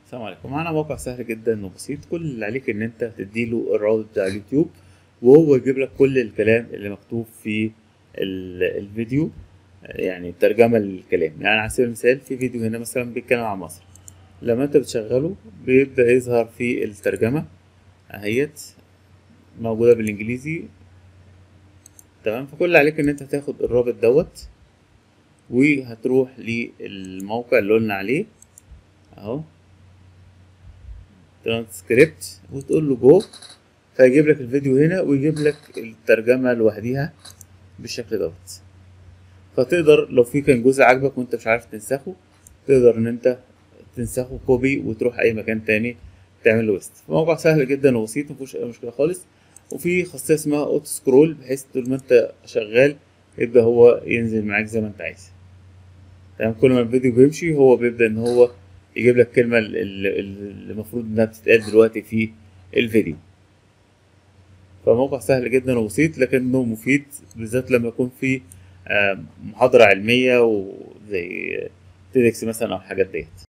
السلام عليكم معانا موقع سهل جدا وبسيط كل اللي عليك ان انت تديله الرابط بتاع اليوتيوب وهو يجيب لك كل الكلام اللي مكتوب في ال- الفيديو يعني ترجمة للكلام يعني على سبيل المثال في فيديو هنا مثلا بيتكلم عن مصر لما انت بتشغله بيبدأ يظهر في الترجمة اهيت موجودة بالانجليزي تمام فكل اللي عليك ان انت هتاخد الرابط دوت وهتروح للموقع اللي قلنا عليه اهو ترانسكريبت وتقول له جو فيجيب لك الفيديو هنا ويجيب لك الترجمة لوحديها بالشكل دوت فتقدر لو في كان جزء عاجبك وانت مش عارف تنسخه تقدر ان انت تنسخه كوبي وتروح اي مكان تاني تعمل له ويست موقع سهل جدا وبسيط مفيهوش اي مشكلة خالص وفي خاصية اسمها اوتو سكرول بحيث طول ما انت شغال يبدأ هو ينزل معاك زي ما انت عايز تمام كل ما الفيديو بيمشي هو بيبدأ ان هو يجيب لك الكلمة اللي المفروض انها بتتقال دلوقتي في الفيديو فموقع سهل جدا وبسيط لكنه مفيد بالذات لما يكون في محاضرة علمية وزي تيدكس مثلا أو حاجات ديت